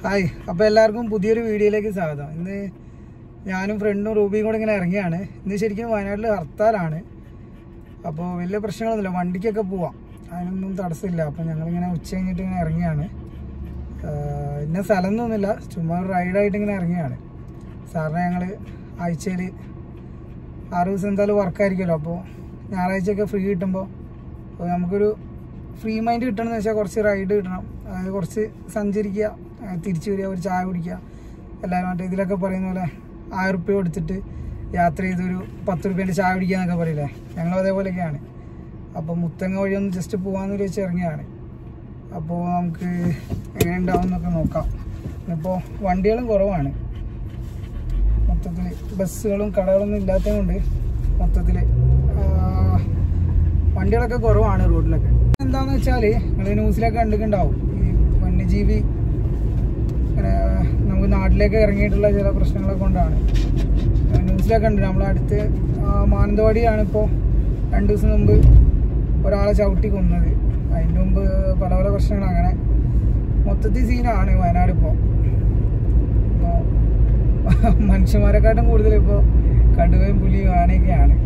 Hi അപ്പോൾ എല്ലാവർക്കും പുതിയൊരു വീഡിയോയിലേക്ക് സ്വാഗതം ഇന്ന് ഞാനും ഫ്രണ്ടും റൂബിയും കൂടെ ഇങ്ങനെ ഇറങ്ങിയാണ് ഇന്ന് ശരിക്കും വയനാട്ടിൽ ഹർത്താലാണ് അപ്പോൾ വലിയ പ്രശ്നങ്ങളൊന്നുമില്ല വണ്ടിക്കൊക്കെ പോവാം അതിനൊന്നും തടസ്സമില്ല അപ്പോൾ ഞങ്ങളിങ്ങനെ ഉച്ച കഴിഞ്ഞിട്ട് ഇങ്ങനെ ഇറങ്ങിയാണ് ആഹ് ഇന്ന സ്ഥലം ഒന്നുമില്ല ചുമ്മാ ഒരു റൈഡായിട്ട് ഇങ്ങനെ ഇറങ്ങിയാണ് സാറിന് ഞങ്ങൾ ആഴ്ചയിൽ ആറ് ദിവസം എന്തായാലും വർക്കായിരിക്കുമല്ലോ അപ്പോൾ ഞായറാഴ്ചയൊക്കെ ഫ്രീ കിട്ടുമ്പോൾ അപ്പോൾ നമുക്കൊരു ഫ്രീ മൈൻഡ് കിട്ടണമെന്ന് വെച്ചാൽ കുറച്ച് റൈഡ് കിട്ടണം അതായത് കുറച്ച് സഞ്ചരിക്കുക ആ, തിരിച്ചു വരിക ഒരു ചായ കുടിക്കുക എല്ലാവരും മറ്റേ ഇതിലൊക്കെ പറയുന്ന പോലെ ആയിരം റുപ്യ കൊടുത്തിട്ട് യാത്ര ചെയ്തൊരു പത്ത് റുപ്യേൻ്റെ ചായ കുടിക്കുക എന്നൊക്കെ പറയില്ലേ ഞങ്ങളും അതേപോലെയൊക്കെയാണ് അപ്പോൾ മുത്തങ്ങ വഴി ഒന്ന് ജസ്റ്റ് പോകാമെന്ന് വെച്ച് ഇറങ്ങിയാണ് അപ്പോൾ നമുക്ക് എങ്ങനെ ഉണ്ടാവും എന്നൊക്കെ നോക്കാം ഇപ്പോൾ വണ്ടികളും കുറവാണ് മൊത്തത്തിൽ ബസ്സുകളും കടകളൊന്നും ഇല്ലാത്തത് കൊണ്ട് മൊത്തത്തിൽ വണ്ടികളൊക്കെ കുറവാണ് റോഡിലൊക്കെ എന്താന്ന് വെച്ചാൽ നിങ്ങൾ ന്യൂസിലൊക്കെ കണ്ടിട്ടുണ്ടാവും ഈ വന്യജീവി ഇങ്ങനെ നമുക്ക് നാട്ടിലേക്ക് ഇറങ്ങിയിട്ടുള്ള ചില പ്രശ്നങ്ങളെ കൊണ്ടാണ് ന്യൂസിലൊക്കെ ഉണ്ട് നമ്മളെ അടുത്ത് ആ, മാനന്തവാടിയാണ് ഇപ്പോൾ രണ്ട് ദിവസം മുമ്പ് ഒരാളെ ചവിട്ടി കൊന്നത് അതിൻ്റെ മുമ്പ് പല പല പ്രശ്നങ്ങൾ അങ്ങനെ മൊത്തത്തിൽ സീനാണ് വയനാട് ഇപ്പോൾ ഇപ്പോൾ മനുഷ്യന്മാരെക്കാട്ടും കൂടുതൽ ഇപ്പോൾ കടുവയും പുലിയും ആനയൊക്കെയാണ്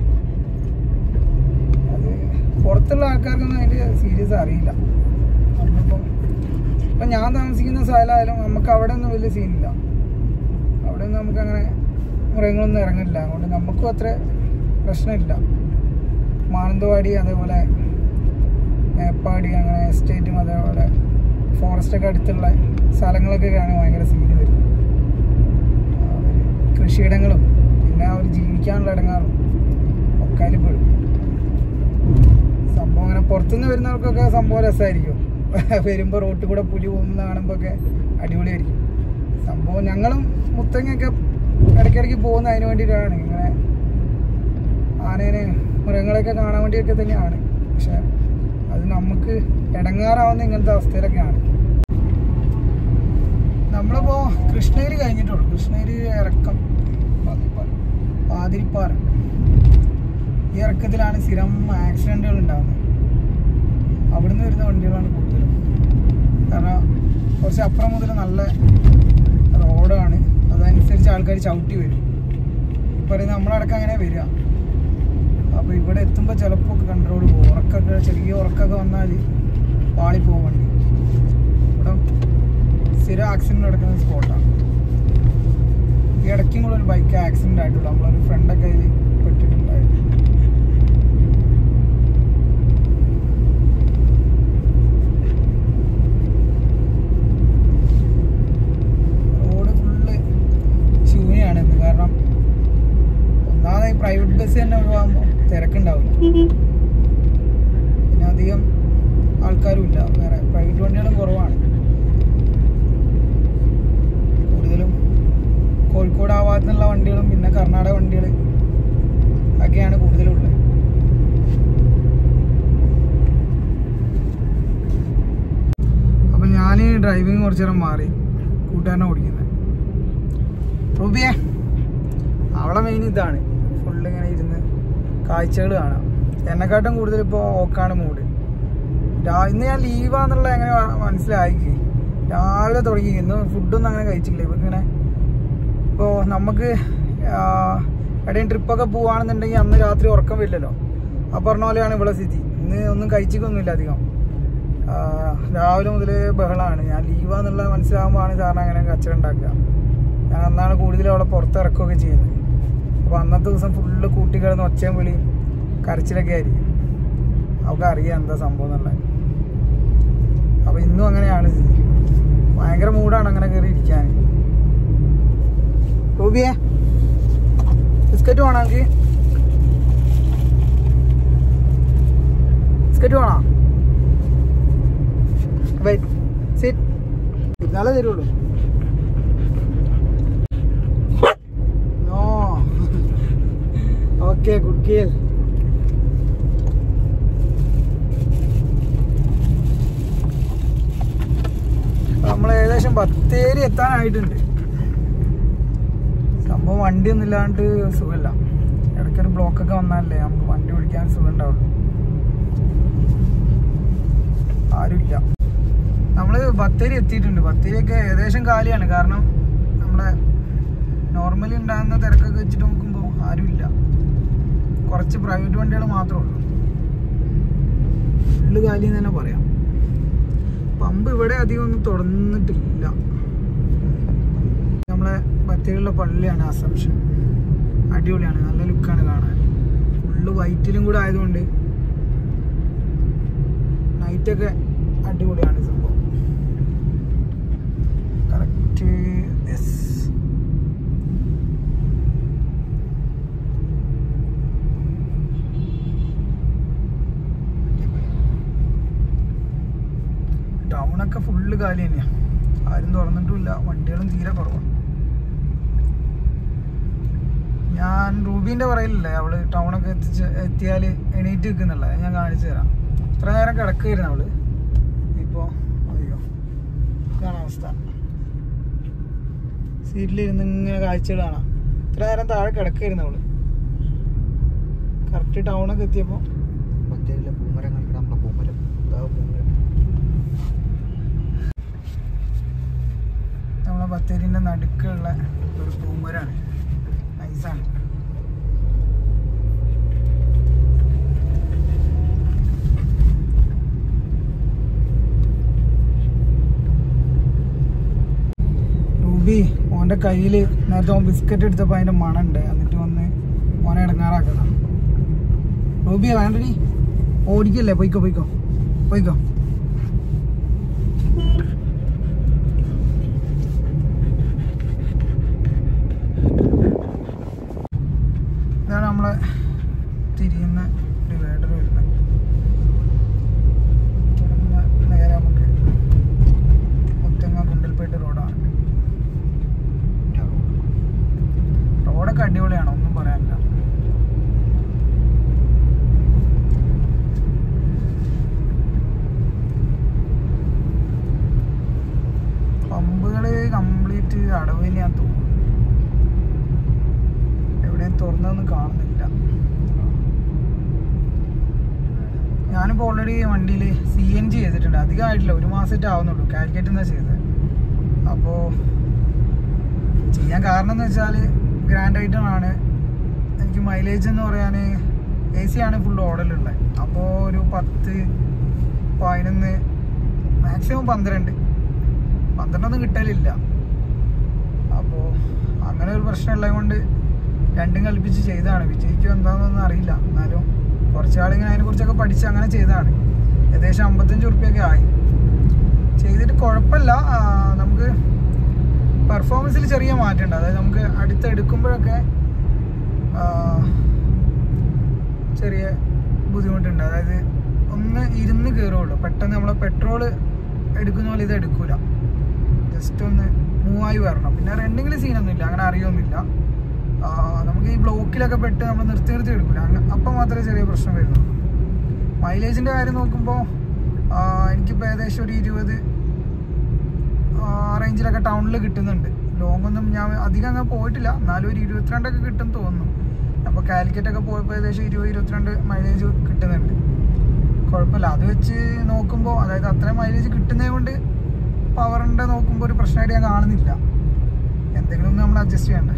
അത് പുറത്തുള്ള ആൾക്കാർക്കൊന്നും അതിൻ്റെ സീരിയസ് അറിയില്ല നമ്മളിപ്പോൾ ഇപ്പം ഞാൻ താമസിക്കുന്ന സ്ഥലമായാലും നമുക്ക് അവിടെ ഒന്നും വലിയ സീനില്ല അവിടെ ഒന്നും നമുക്കങ്ങനെ മൃഗങ്ങളൊന്നും ഇറങ്ങില്ല അതുകൊണ്ട് നമുക്കും അത്ര പ്രശ്നമില്ല മാനന്തവാടി അതേപോലെ മേപ്പാടി അങ്ങനെ എസ്റ്റേറ്റും അതേപോലെ ഫോറസ്റ്റൊക്കെ അടുത്തുള്ള സ്ഥലങ്ങളൊക്കെയാണ് ഭയങ്കര സീന് വരുന്നത് അവര് കൃഷിയിടങ്ങളും പിന്നെ അവർ ജീവിക്കാനുള്ള ഇടങ്ങാറും ഒക്കെ അതിൽ പെടും സംഭവം അങ്ങനെ പുറത്തുനിന്ന് വരുന്നവർക്കൊക്കെ സംഭവം രസമായിരിക്കും വരുമ്പോൾ റോട്ടിൽ കൂടെ പുലി പോകുന്ന കാണുമ്പോൾ ഒക്കെ അടിപൊളിയായിരിക്കും സംഭവം ഞങ്ങളും മുത്തങ്ങയൊക്കെ ഇടയ്ക്കിടയ്ക്ക് പോകുന്ന അതിന് വേണ്ടിയിട്ടാണ് ഇങ്ങനെ ആനേനെ മൃഗങ്ങളെയൊക്കെ കാണാൻ വേണ്ടിയൊക്കെ തന്നെയാണ് പക്ഷെ അത് നമുക്ക് ഇടങ്ങാറാവുന്ന ഇങ്ങനത്തെ അവസ്ഥയിലൊക്കെയാണ് നമ്മളിപ്പോ കൃഷ്ണഗിരി കഴിഞ്ഞിട്ടുള്ളൂ കൃഷ്ണഗിരി ഇറക്കം പാതിരിപ്പാറ. പാതിരിപ്പാറ ഈ ഇറക്കത്തിലാണ് സ്ഥിരം ആക്സിഡന്റുകൾ ഉണ്ടാകുന്നത് അവിടുന്ന് വരുന്ന വണ്ടികളാണ് കൂടുതലും കാരണം കുറച്ച് അപ്പുറം മുതൽ നല്ല റോഡാണ് അതനുസരിച്ച് ആൾക്കാർ ചവിട്ടി വരും ഈ പറയുന്ന നമ്മളടക്കം അങ്ങനെ വരിക അപ്പോൾ ഇവിടെ എത്തുമ്പോൾ ചിലപ്പോൾ കൺട്രോൾ പോകും ഉറക്കൊക്കെ ചെറിയ ഉറക്കൊക്കെ വന്നാൽ പാളിപ്പോകും വണ്ടി ഇവിടെ സ്ഥിരം ആക്സിഡന്റ് നടക്കുന്ന സ്പോട്ടാണ് ഈ ഇടയ്ക്കും കൂടെ ഒരു ബൈക്ക് ആക്സിഡന്റ് ആയിട്ടുള്ളൂ നമ്മളൊരു ഫ്രണ്ടൊക്കെ അതിൽ പെട്ടിട്ടുണ്ടായിരുന്നു റോഡ് ഫുള്ള് ശൂന്യാണ് ഇന്ന് കാരണം ഒന്നാമത് പ്രൈവറ്റ് ബസ് തന്നെ ഒഴിവാകുമ്പോൾ തിരക്കുണ്ടാവില്ല പിന്നെ അധികം ആൾക്കാരും ഇല്ല വേറെ പ്രൈവറ്റ് വണ്ടികളും കുറവാണ് കൂടുതലും കോഴിക്കോട് ആ ഭാഗത്തു നിന്നുള്ള വണ്ടികളും പിന്നെ കർണാടക വണ്ടികൾ ഒക്കെയാണ് കൂടുതലുള്ളത് അപ്പം ഞാൻ ഡ്രൈവിങ് കുറച്ച് നേരം മാറി കൂട്ടുകാരനെ ഓടിക്കുന്നത് റൂബിയെ അവളെ മെയിൻ ഇതാണ് ഫുള്ള് ഇങ്ങനെ ഇരുന്ന് കാഴ്ചകൾ കാണാം എന്നെക്കാട്ടും കൂടുതൽ ഇപ്പോൾ ഓക്കാണ് മൂഡ് രാ- ഇന്ന് ഞാൻ ലീവാന്നുള്ള എങ്ങനെ മനസ്സിലാക്കി രാവിലെ തുടങ്ങി ഇന്ന് ഫുഡൊന്നും അങ്ങനെ കഴിച്ചില്ല ഇപ്പം ഇങ്ങനെ ഇപ്പോൾ നമുക്ക് ആ, എവിടെയും ട്രിപ്പൊക്കെ പോവാണെന്നുണ്ടെങ്കിൽ അന്ന് രാത്രി ഉറക്കം വരില്ലല്ലോ ആ പറഞ്ഞ പോലെയാണ് ഇവിടെ സ്ഥിതി ഇന്ന് ഒന്നും കഴിച്ചിക്കൊന്നുമില്ല അധികം ആ, രാവിലെ മുതൽ ബഹളമാണ് ഞാൻ ലീവാന്നുള്ള മനസ്സിലാകുമ്പോഴാണ് സാറിന് അങ്ങനെ കച്ചവടം ഉണ്ടാക്കുക ഞാൻ അന്നാണ് കൂടുതൽ അവളെ പുറത്തിറക്കുകയൊക്കെ ചെയ്യുന്നത് അപ്പോൾ അന്നത്തെ ദിവസം ഫുള്ള് കൂട്ടി കിടന്ന് ഒച്ചയും വിളിയും കരച്ചിലൊക്കെ ആയിരിക്കും അവൾക്ക് അറിയാം എന്താ സംഭവം എന്നുള്ളത് അപ്പോൾ ഇന്നും അങ്ങനെയാണ് സ്ഥിതി ഭയങ്കര മൂടാണ് അങ്ങനെ കയറി ഇരിക്കാൻ റൂബിയെ ബിസ്ക്കറ്റ് വേണോ എനിക്ക് ബിസ്ക്കറ്റ് വേണോ വെയിറ്റ് സിറ്റ് ഇന്നാലേ തരുള്ളൂ നോ ഓക്കെ ഗുഡ് ഗേൾ നമ്മൾ ഏകദേശം ബത്തേരി എത്താനായിട്ടുണ്ട് സംഭവം വണ്ടിയൊന്നും ഇല്ലാണ്ട് സുഖമില്ല ഇടയ്ക്കൊരു ബ്ലോക്കൊക്കെ വന്നാലേ നമുക്ക് വണ്ടി ഓടിക്കാൻ സുഖം ഉണ്ടാവുള്ളൂ ആരുമില്ല നമ്മൾ ബത്തേരി എത്തിയിട്ടുണ്ട് ബത്തേരിയൊക്കെ ഏകദേശം കാലിയാണ് കാരണം നമ്മുടെ നോർമലി ഉണ്ടാകുന്ന തിരക്കൊക്കെ വെച്ചിട്ട് നോക്കുമ്പോൾ ആരുമില്ല കുറച്ച് പ്രൈവറ്റ് വണ്ടികൾ മാത്രമേ ഉള്ളൂ ഫുള്ള് കാലി എന്ന് തന്നെ പറയാം പമ്പ് ഇവിടെ അധികം ഒന്നും തുറന്നിട്ടില്ല നമ്മളെ ബത്തേരിയുള്ള പള്ളിയാണ് അസംഷൻ അടിപൊളിയാണ് നല്ല ലുക്കാണ് കാണാൻ ഫുള്ള് വൈറ്റിലും കൂടെ ആയതുകൊണ്ട് നൈറ്റൊക്കെ അടിപൊളിയാണ് സംഭവം കറക്റ്റ് ടൗണൊക്കെ ഫുള്ള് കാലി തന്നെയാണ് ആരും തുറന്നിട്ടുമില്ല വണ്ടികളും തീരെ കുറവാണ് ഞാൻ റൂബീൻ്റെ പറയലില്ലേ അവള് ടൗണൊക്കെ എത്തിച്ച് എത്തിയാൽ എണീറ്റ് നിൽക്കുന്നുള്ള ഞാൻ കാണിച്ചു തരാം ഇത്ര നേരം കിടക്കുമായിരുന്നു അവള് ഇപ്പോൾ അയ്യോ ഇതാണ് അവസ്ഥ സീറ്റിലിരുന്ന് ഇങ്ങനെ കാഴ്ചകൾ കാണാം ഇത്ര നേരം താഴെ കിടക്കുമായിരുന്നു അവള് കറക്റ്റ് ടൗണൊക്കെ എത്തിയപ്പോൾ ബത്തേരിയിലെ പൂമരം കണ്ടിട്ട് നമ്മളെ പൂമരം അതാ പൂമരം നമ്മളെ ബത്തേരിൻ്റെ നടുക്കുള്ള ഒരു പൂമരാണ് നൈസാണ് റൂബി ഓൻ്റെ കയ്യിൽ നേരത്തെ ഓൻ ബിസ്ക്കറ്റ് എടുത്തപ്പോൾ അതിൻ്റെ മണമുണ്ട് എന്നിട്ട് വന്ന് ഓനെ ഇടങ്ങാറാക്കണം റൂബി വേണ്ടടി ഓടിക്കല്ലേ പോയിക്കോ പോയിക്കോ പോയിക്കോ ഇതാണ് നമ്മളെ തിരിയുന്ന ഡിവൈഡർ വരുന്നത് ഇവിടെ പിന്നെ നേരെ നമുക്ക് മുത്തങ്ങ ഗുണ്ടൽപേട്ട് റോഡാണ് റോഡൊക്കെ അടിപൊളിയാണ് ഒന്നും പറയാനില്ല പമ്പുകള് കംപ്ലീറ്റ് അടവ് തന്നെയാന്ന് തോന്നുന്നു എവിടെയും തുറന്നൊന്നും കാണുന്നില്ല ഞാനിപ്പോൾ ഓൾറെഡി വണ്ടിയിൽ സി എൻ ജി ചെയ്തിട്ടുണ്ട് അധികമായിട്ടില്ല ഒരു മാസമായിട്ട് ആവുന്നുള്ളൂ കാലിക്കറ്റ് എന്നാ ചെയ്തത് അപ്പോൾ ചെയ്യാൻ കാരണം എന്ന് വെച്ചാൽ ഗ്രാൻഡ് ഐറ്റം ആണ് എനിക്ക് മൈലേജ് എന്ന് പറയാൻ എ സി ആണ് ഫുൾ ഓടലുള്ളത് അപ്പോൾ ഒരു പത്ത് പതിനൊന്ന് മാക്സിമം പന്ത്രണ്ട് പന്ത്രണ്ടൊന്നും കിട്ടലില്ല അപ്പോൾ അങ്ങനെ ഒരു പ്രശ്നം ഉള്ളത് കൊണ്ട് രണ്ടും കൽപ്പിച്ച് ചെയ്തതാണ് വിജയിക്കും എന്താണെന്നൊന്നും അറിയില്ല എന്നാലും കുറച്ചാളിങ്ങനെ അതിനെക്കുറിച്ചൊക്കെ പഠിച്ച് അങ്ങനെ ചെയ്തതാണ് ഏകദേശം അമ്പത്തഞ്ച് ഉറുപ്പ്യൊക്കെ ആയി ചെയ്തിട്ട് കുഴപ്പമില്ല ആ, നമുക്ക് പെർഫോമൻസിൽ ചെറിയ മാറ്റമുണ്ട് അതായത് നമുക്ക് അടുത്തെടുക്കുമ്പോഴൊക്കെ ആ, ചെറിയ ബുദ്ധിമുട്ടുണ്ട് അതായത് ഒന്ന് ഇരുന്ന് കയറുള്ളൂ പെട്ടെന്ന് നമ്മൾ പെട്രോൾ എടുക്കുന്ന പോലെ ഇത് എടുക്കൂല ജസ്റ്റ് ഒന്ന് മൂവായി വരണം പിന്നെ റണ്ണിങ്ങിൽ സീനൊന്നുമില്ല അങ്ങനെ അറിയൊന്നുമില്ല ആ, നമുക്ക് ഈ ബ്ലോക്കിലൊക്കെ പെട്ട് നമ്മൾ നിർത്തി നിർത്തി എടുക്കില്ല അങ്ങ് അപ്പം മാത്രമേ ചെറിയ പ്രശ്നം വരുന്നുള്ളൂ മൈലേജിൻ്റെ കാര്യം നോക്കുമ്പോൾ എനിക്കിപ്പോൾ ഏകദേശം ഒരു ഇരുപത് ആ റേഞ്ചിലൊക്കെ ടൗണിൽ കിട്ടുന്നുണ്ട് ലോങ് ഒന്നും ഞാൻ അധികം അങ്ങനെ പോയിട്ടില്ല എന്നാലും ഒരു ഇരുപത്തിരണ്ടൊക്കെ കിട്ടും തോന്നുന്നു അപ്പോൾ കാലിക്കറ്റൊക്കെ പോയപ്പോൾ ഏകദേശം ഇരുപത് ഇരുപത്തിരണ്ട് മൈലേജ് കിട്ടുന്നുണ്ട് കുഴപ്പമില്ല അത് വെച്ച് നോക്കുമ്പോൾ അതായത് അത്രയും മൈലേജ് കിട്ടുന്നത് കൊണ്ട് പവറിൻ്റെ നോക്കുമ്പോൾ ഒരു പ്രശ്നമായിട്ട് ഞാൻ കാണുന്നില്ല എന്തെങ്കിലും ഒന്ന് നമ്മൾ അഡ്ജസ്റ്റ് ചെയ്യണ്ടേ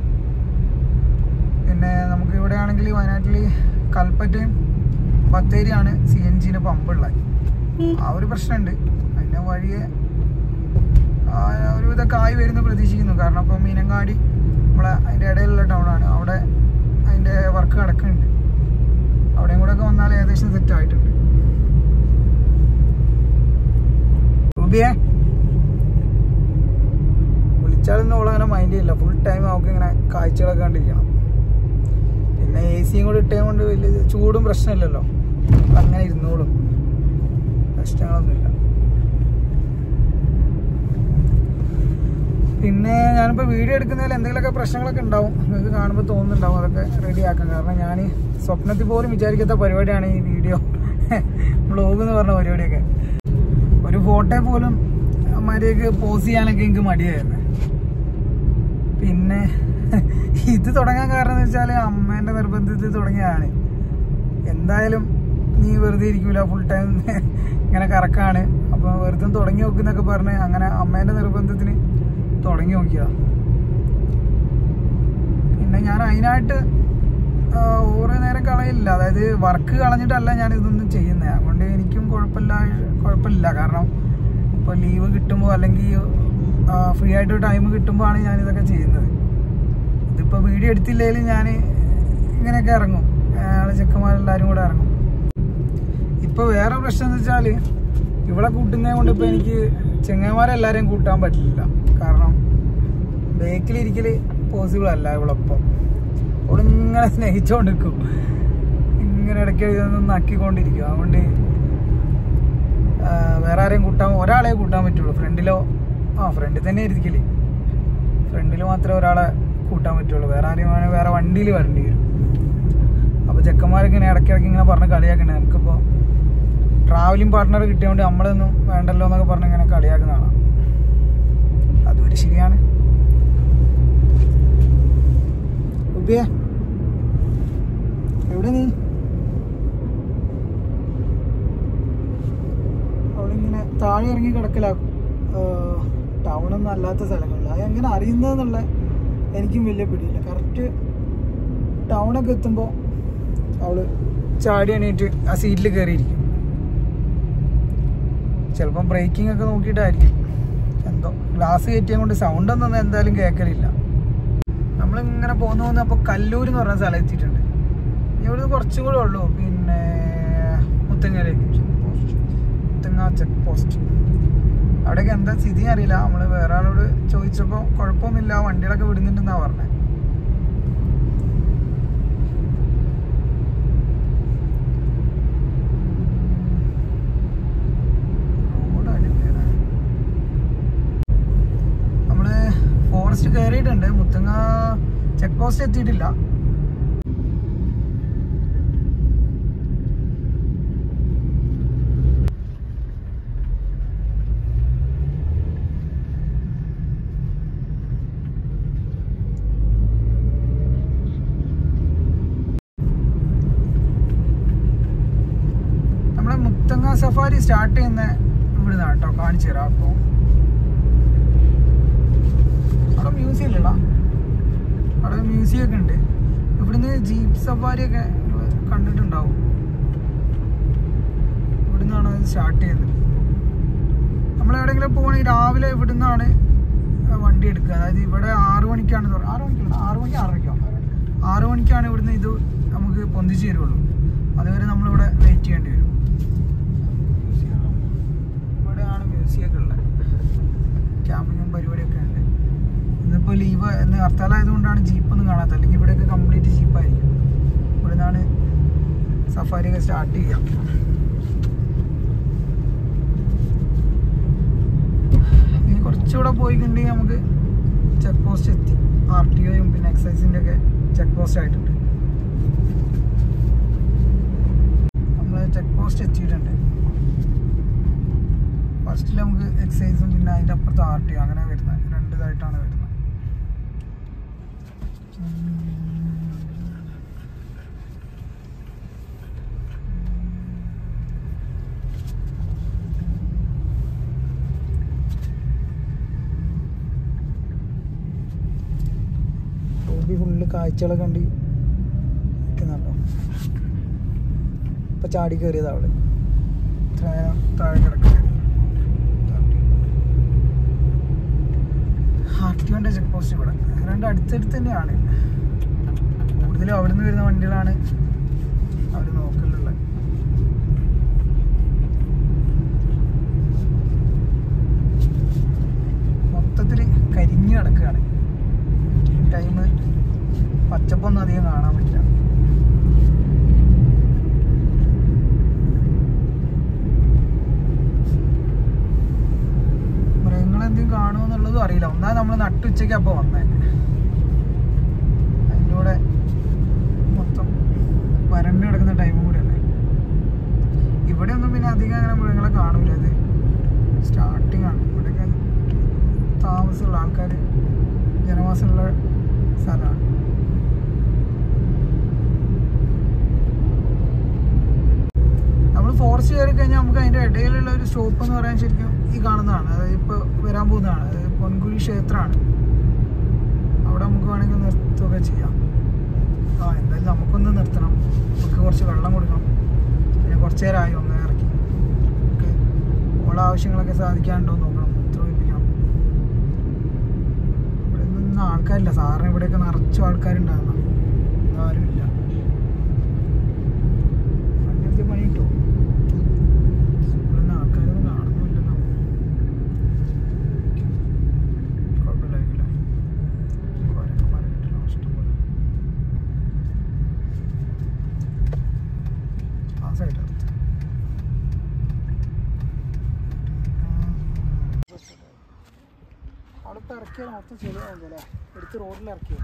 പിന്നെ നമുക്ക് ഇവിടെ ആണെങ്കിൽ വയനാട്ടിൽ കൽപ്പറ്റയും ബത്തേരിയാണ് സി എൻ ജിൻ്റെ പമ്പുള്ളത് ആ ഒരു പ്രശ്നമുണ്ട് അതിൻ്റെ വഴിയെ ആ, ഒരു ഇതൊക്കെ ആയി വരുന്ന പ്രതീക്ഷിക്കുന്നു കാരണം ഇപ്പോൾ മീനങ്ങാടി നമ്മളെ അതിൻ്റെ ഇടയിലുള്ള ടൗണാണ് അവിടെ അതിൻ്റെ വർക്ക് നടക്കുന്നുണ്ട് അവിടെയും കൂടെ ഒക്കെ വന്നാൽ ഏകദേശം സെറ്റ് ആയിട്ടുണ്ട് റൂബിയെ വിളിച്ചാലൊന്നും അവളങ്ങനെ മൈൻഡ് ചെയ്യില്ല ഫുൾ ടൈം അവൾക്ക് ഇങ്ങനെ കാഴ്ചകളൊക്കെ കണ്ടിരിക്കണം പിന്നെ എ സിയും കൂടെ ഇട്ടേ കൊണ്ട് വലിയ ചൂടും പ്രശ്നമില്ലല്ലോ അങ്ങനെ ഇരുന്നോളും പ്രശ്നങ്ങളൊന്നുമില്ല പിന്നെ ഞാനിപ്പോൾ വീഡിയോ എടുക്കുന്നതിൽ എന്തെങ്കിലുമൊക്കെ പ്രശ്നങ്ങളൊക്കെ ഉണ്ടാവും നിങ്ങൾക്ക് കാണുമ്പോൾ തോന്നുന്നുണ്ടാവും അതൊക്കെ റെഡിയാക്കാം കാരണം ഞാൻ സ്വപ്നത്തിൽ പോലും വിചാരിക്കാത്ത പരിപാടിയാണ് ഈ വീഡിയോ വ്ളോഗ് എന്ന് പറഞ്ഞ പരിപാടിയൊക്കെ ഒരു ഫോട്ടോ പോലും മര്യാദക്ക് പോസ് ചെയ്യാനൊക്കെ എനിക്ക് മടിയായിരുന്നു പിന്നെ ഇത് തുടങ്ങാൻ കാരണം എന്ന് വെച്ചാൽ അമ്മേൻ്റെ നിർബന്ധത്തിൽ തുടങ്ങിയതാണ് എന്തായാലും നീ വെറുതെ ഇരിക്കൂല ഫുൾ ടൈം ഇങ്ങനെ കറക്കാണ് അപ്പോൾ വെറുതെ തുടങ്ങി നോക്കുന്നൊക്കെ പറഞ്ഞ് അങ്ങനെ അമ്മേൻ്റെ നിർബന്ധത്തിന് തുടങ്ങി നോക്കിയതാ പിന്നെ ഞാൻ അതിനായിട്ട് ആ, ഓരോ നേരം കളയില്ല അതായത് വർക്ക് കളഞ്ഞിട്ടല്ല ഞാൻ ഇതൊന്നും ചെയ്യുന്നത് അതുകൊണ്ട് എനിക്കും കുഴപ്പമില്ല കുഴപ്പമില്ല കാരണം ഇപ്പോൾ ലീവ് കിട്ടുമ്പോൾ അല്ലെങ്കിൽ ഫ്രീ ആയിട്ട് ടൈം കിട്ടുമ്പോഴാണ് ഞാൻ ഇതൊക്കെ ചെയ്യുന്നത് ഇതിപ്പോൾ വീഡിയോ എടുത്തില്ലെങ്കിലും ഞാൻ ഇങ്ങനെയൊക്കെ ഇറങ്ങും ഞങ്ങൾ ചെക്കന്മാരെല്ലാവരും കൂടെ ഇറങ്ങും ഇപ്പോൾ വേറെ പ്രശ്നം എന്ന് വെച്ചാൽ ഇവിടെ കൂട്ടുന്നത് കൊണ്ട് ഇപ്പോൾ എനിക്ക് ചെങ്ങന്മാരെല്ലാവരെയും കൂട്ടാൻ പറ്റില്ല കാരണം ബേക്കിലിരിക്കൽ പോസിബിൾ അല്ല ഇവളൊപ്പം അവിടെ ഇങ്ങനെ സ്നേഹിച്ചുകൊണ്ടിരിക്കും ഇങ്ങനെ ഇടയ്ക്ക് ഇതൊന്നും നക്കിക്കൊണ്ടിരിക്കും അതുകൊണ്ട് ആ, വേറെ ആരെയും കൂട്ടാൻ ഒരാളെ കൂട്ടാൻ പറ്റുള്ളൂ ഫ്രണ്ടിലോ ആ ഫ്രണ്ടിൽ തന്നെ ഇരിക്കല് ഫ്രണ്ടിൽ മാത്രമേ ഒരാളെ കൂട്ടാൻ പറ്റുള്ളൂ വേറെ ആരെയും വേണേൽ വേറെ വണ്ടിയിൽ വരേണ്ടി വരും അപ്പോൾ ചെക്കന്മാരൊക്കെ ഇങ്ങനെ ഇടയ്ക്കിടയ്ക്ക് ഇങ്ങനെ പറഞ്ഞ് കളിയാക്കണേ നമുക്കിപ്പോൾ ട്രാവലിംഗ് പാർട്ട്ണർ കിട്ടിയതുകൊണ്ട് നമ്മളൊന്നും വേണ്ടല്ലോ എന്നൊക്കെ പറഞ്ഞ് ഇങ്ങനെ കളിയാക്കുന്നതാണ് അതൊരു ശരിയാണ് ഉബിയെ എവിടെ നീ അവളിങ്ങനെ താഴെ ഇറങ്ങി കിടക്കലാക്കും ടൗണൊന്നും അല്ലാത്ത സ്ഥലങ്ങളിൽ അത് എങ്ങനെ അറിയുന്നതെന്നുള്ള എനിക്കും വലിയ പിടിയില്ല കറക്റ്റ് ടൗണൊക്കെ എത്തുമ്പോൾ അവള് ചാടി എണീറ്റ് ആ സീറ്റിൽ കയറിയിരിക്കും ചിലപ്പം ബ്രേക്കിംഗ് ഒക്കെ നോക്കിയിട്ടായിരിക്കും എന്തോ ഗ്ലാസ് കയറ്റിയത് കൊണ്ട് സൗണ്ട് ഒന്നും എന്തായാലും കേൾക്കലില്ല നമ്മളിങ്ങനെ പോന്നു പോകുന്ന അപ്പോൾ കല്ലൂർ എന്ന് പറഞ്ഞ സ്ഥലം എത്തിയിട്ടുണ്ട് ഇനി ഇവിടുന്ന് കുറച്ചും കൂടെ ഉള്ളൂ പിന്നെ മുത്തങ്ങയിലേക്ക് മുത്തങ്ങ ചെക്ക് പോസ്റ്റ് അവിടെയൊക്കെ എന്താ സ്ഥിതി അറിയില്ല നമ്മൾ വേറെ ആളോട് ചോദിച്ചപ്പോൾ കുഴപ്പമൊന്നുമില്ല വണ്ടികളൊക്കെ വിടുന്നുണ്ടെന്നാണ് പറഞ്ഞത് റോഡ് അടിപൊളിയാണ് നമ്മള് ഫോറസ്റ്റ് കയറിയിട്ടുണ്ട് മുത്തങ്ങ ചെക്ക് പോസ്റ്റ് എത്തിയിട്ടില്ല നമ്മുടെ മുത്തങ്ങ സഫാരി സ്റ്റാർട്ട് ചെയ്യുന്ന ഇവിടുന്ന് കേട്ടോ കാണിച്ചു തരാം അപ്പോൾ അവിടെ മ്യൂസിയം ഇല്ലടാ അവിടെ മ്യൂസിയം ഒക്കെ ഉണ്ട് ഇവിടുന്ന് ജീപ്പ് സഫാരി ഒക്കെ നിങ്ങള് കണ്ടിട്ടുണ്ടാവും ഇവിടുന്നാണ് സ്റ്റാർട്ട് ചെയ്യുന്നത് നമ്മൾ എവിടെയെങ്കിലും പോകണമെങ്കിൽ രാവിലെ ഇവിടുന്നാണ് വണ്ടി എടുക്കുക അതായത് ഇവിടെ ആറ് മണിക്കാണ് തുറ- ആറ് മണിക്കല്ല ആറ് മണിക്ക് ആറരയ്ക്കോ ആറ് മണിക്കാണ് ഇവിടുന്ന് ഇത് നമുക്ക് പൊന്തിച്ച് തരുള്ളൂ അതുവരെ നമ്മളിവിടെ വെയിറ്റ് ചെയ്യേണ്ടി വരും ഇവിടെയാണ് മ്യൂസിയം ഒക്കെ ഉള്ളത് ക്യാമ്പിങ്ങും പരിപാടിയൊക്കെ ഉണ്ട് ഇന്നിപ്പോൾ ലീവ് എന്ന് ഹർത്താലായതുകൊണ്ടാണ് ജീപ്പൊന്നും കാണാത്തത് അല്ലെങ്കിൽ ഇവിടെയൊക്കെ കംപ്ലീറ്റ് ജീപ്പായിരിക്കും ഇവിടെ നിന്നാണ് സഫാരിയൊക്കെ സ്റ്റാർട്ട് ചെയ്യാം ഇനി കുറച്ചുകൂടെ പോയിട്ടുണ്ടെങ്കിൽ നമുക്ക് ചെക്ക് പോസ്റ്റ് എത്തി ആർ ടി ഒയും പിന്നെ എക്സൈസിൻ്റെ ഒക്കെ ചെക്ക് പോസ്റ്റ് ആയിട്ടുണ്ട് നമ്മൾ ചെക്ക് പോസ്റ്റ് എത്തിയിട്ടുണ്ട് ഫസ്റ്റിൽ നമുക്ക് എക്സൈസും പിന്നെ അതിൻ്റെ അപ്പുറത്ത് ആർ ടി അങ്ങനെ വരുന്നത് രണ്ട് ഇതായിട്ടാണ് വരുന്നത് റോബി ഫുള്ള് കാഴ്ചകളൊക്കെ കണ്ട് നിൽക്കുന്നുണ്ടോ ഇപ്പൊ ചാടി കയറിയതാ അവള് താഴെ താഴെ കിടക്കുന്നത് ആർട്ടിയോന്റെ ചെക്ക് പോസ്റ്റ് ഇവിടെ രണ്ട് അടുത്തടുത്ത് തന്നെയാണ് കൂടുതലും അവിടെ നിന്ന് വരുന്ന വണ്ടികളാണ് അവർ നോക്കലുള്ളത് മൊത്തത്തിൽ കരിഞ്ഞു കിടക്കുകയാണ് ടൈം പച്ചപ്പൊന്നും അധികം കാണാൻ പറ്റില്ല മൃഗങ്ങളെന്തെങ്കിലും കാണുമോ എന്നുള്ളതും അറിയില്ല ഒന്നാമത് നമ്മൾ നട്ടുച്ചയ്ക്ക് അപ്പോൾ വന്നേ അതിൻ്റെ കൂടെ മൊത്തം വരണ്ട് കിടക്കുന്ന ടൈമും കൂടെ അല്ലേ ഇവിടെ ഒന്നും പിന്നെ അധികം അങ്ങനെ മൃഗങ്ങളെ കാണൂല ഇത് സ്റ്റാർട്ടിങ് ആണ് ഇവിടെയൊക്കെ താമസമുള്ള ആൾക്കാർ ജനവാസമുള്ള സ്ഥലമാണ് നമ്മൾ ഫോറസ്റ്റ് കയറി കഴിഞ്ഞാൽ നമുക്ക് അതിൻ്റെ ഇടയിലുള്ള ഒരു സ്റ്റോപ്പ് എന്ന് പറയാൻ ശരിക്കും ഈ കാണുന്നതാണ് അതായത് ഇപ്പോൾ വരാൻ പോകുന്നതാണ് അതായത് പൊൻകുഴി ക്ഷേത്രമാണ് അവിടെ നമുക്ക് വേണമെങ്കിൽ നിർത്തുകയൊക്കെ ചെയ്യാം ആ എന്തായാലും നമുക്കൊന്ന് നിർത്തണം നമുക്ക് കുറച്ച് വെള്ളം കൊടുക്കണം പിന്നെ കുറച്ച് നേരമായി ഒന്ന് ഇറക്കി നമുക്ക് ഓളെ ആവശ്യങ്ങളൊക്കെ സാധിക്കാനുണ്ടോ എന്ന് നോക്കണം മൂത്രം ഒഴിപ്പിക്കണം ഇവിടെ നിന്ന് ആൾക്കാരില്ല സാറിന് ഇവിടെയൊക്കെ നിറച്ചും ആൾക്കാരുണ്ടാകുന്ന ആരുമില്ല വണ്ടിയൊക്കെ പണി കിട്ടുമോ ഇവിടെ ആൾക്കാരൊന്നും കാണുന്നില്ലല്ലോ കുഴപ്പമില്ലായിരിക്കില്ല കുരങ്ങന്മാരെ കിട്ടണം ഇഷ്ടംപോലെ ആ സൈഡ് അവിടെ ഇപ്പം ഇറക്കിയാൽ മൊത്തം ശരിയാവും അല്ലേ എടുത്ത് റോഡിൽ ഇറക്കിയോ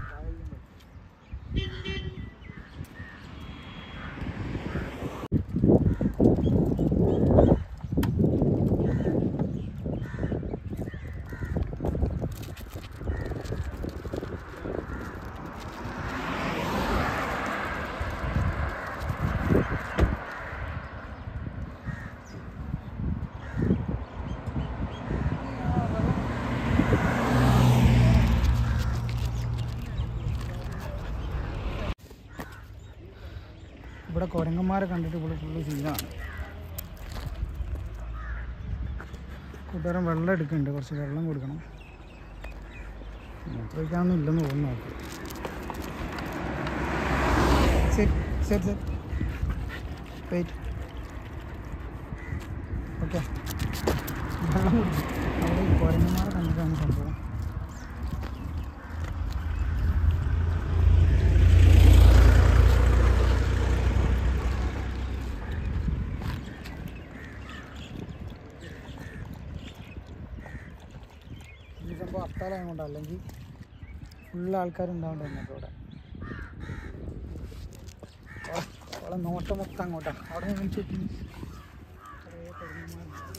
ഇവിടെ കുരങ്ങന്മാരെ കണ്ടിട്ട് ഇവിടെ ഫുള്ള് സീനാണ് കൂട്ടുകാരൻ വെള്ളം എടുക്കുന്നുണ്ട് കുറച്ച് വെള്ളം കൊടുക്കണം മൂത്രമൊഴിക്കാനൊന്നും ഇല്ലെന്ന് തോന്നുന്നു നോക്ക് ശരി ശരി ശരി വെയിറ്റ് ഓക്കെ വെള്ളം കുടിക്കും അവിടെ ഈ കുരങ്ങന്മാരെ കണ്ടിട്ടാണ് സംഭവം ഈ സംഭവം ഹർത്താലായത് കൊണ്ട് അല്ലെങ്കിൽ ഫുള്ള് ആൾക്കാരുണ്ടാവേണ്ട നമുക്ക് ഇവിടെ അവിടെ നോട്ടം മൊത്തം അങ്ങോട്ടാണ് അവിടെ നിന്ന് ചുറ്റും കുറേ കുരങ്ങന്മാരുണ്ട്.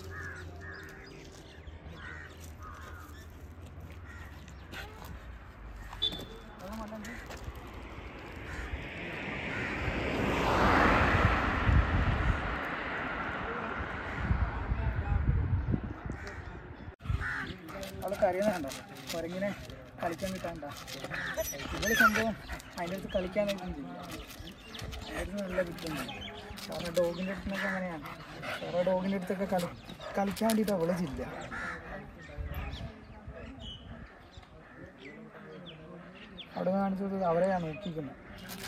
വെള്ളം വേണ്ട എനിക്ക്? അവള് കരയുന്നുണ്ടോ കുരങ്ങിനെ കളിക്കാൻ കിട്ടാണ്ട ഇവള് സംഭവം അതിൻ്റെ അടുത്ത് കളിക്കാനായിട്ടും ചെയ്യും അതിന് നല്ല കിട്ടുന്നു കാരണം ഡോഗിൻ്റെ അടുത്തൊക്കെ അങ്ങനെയാണ് വേറെ ഡോഗിൻ്റെ അടുത്തൊക്കെ കളി കളിക്കാൻ വേണ്ടിയിട്ട് അവള് ചില്ല അവിടെ കാണിച്ചത് അവരെയാണ് നോക്കിക്കുന്നത്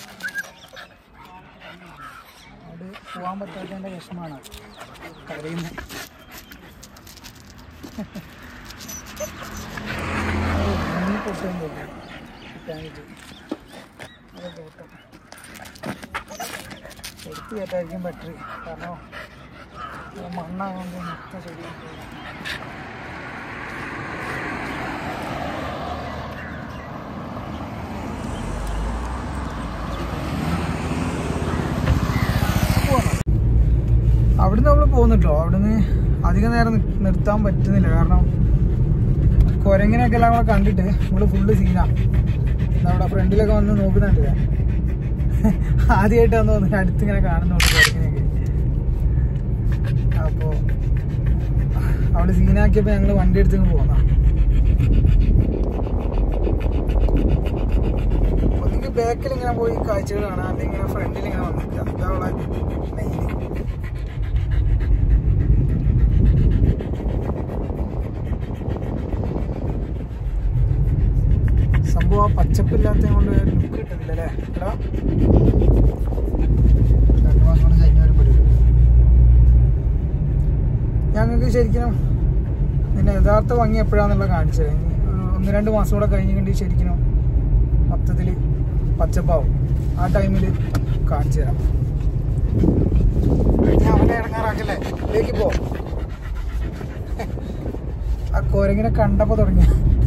അവിടെ പോകാൻ പറ്റാത്തതിൻ്റെ വിഷമാണ് കരയുന്നത് മുങ്ങി പൊട്ടും തോന്നുന്നു കിട്ടാനിട്ട് അതൊക്കെ പൊട്ടും എടുത്ത് കയറ്റായിരിക്കും ബെറ്റർ കാരണം ഇത് മണ്ണായതുകൊണ്ട് മൊത്തം ശരിയായി അവിടുന്ന് നമ്മൾ പോകുന്നുട്ടോ അവിടുന്ന് അധികം നേരം നി- നിർത്താൻ പറ്റുന്നില്ല കാരണം കുരങ്ങിനൊക്കെ എല്ലാം കൂടെ കണ്ടിട്ട് നമ്മള് ഫുള്ള് സീനാ നമ്മുടെ ഫ്രണ്ടിലൊക്കെ വന്ന് നോക്കുന്നുണ്ട് ആദ്യമായിട്ടാന്ന് തോന്നുന്നു അടുത്തിങ്ങനെ കാണുന്നുണ്ട് കുരങ്ങിനൊക്കെ അപ്പോ അവള് സീനാക്കിയപ്പോ ഞങ്ങള് വണ്ടി എടുത്ത് പോന്ന ഒന്നെങ്കിൽ ബാക്കിൽ ഇങ്ങനെ പോയി കാഴ്ചകൾ കാണാം അല്ലെങ്കിൽ ഫ്രണ്ടിൽ ഇങ്ങനെ വന്നിരിക്കുക അതാ അവളെ മെയിൻ സംഭവം ആ പച്ചപ്പില്ലാത്തത് കൊണ്ട് ലുക്ക് കിട്ടുന്നില്ല അല്ലേ എടാ രണ്ടു മാസം കൊണ്ട് കഴിഞ്ഞ ഒരു പടി ഞങ്ങൾക്ക് ശരിക്കും നിന്റെ യഥാർത്ഥ ഭംഗി എപ്പോഴാന്നുള്ള കാണിച്ചത് ഇനി ഒരു ഒന്ന് രണ്ട് മാസം കൂടെ കഴിഞ്ഞിട്ട് ശരിക്കും മൊത്തത്തിൽ പച്ചപ്പാവും ആ ടൈമിൽ കാണിച്ചു തരാം ഞാൻ അവനെ ഇറങ്ങാറാക്കല്ലേ ഇതിലേക്ക് പോ ആ കോരങ്ങിനെ കണ്ടപ്പോൾ തുടങ്ങി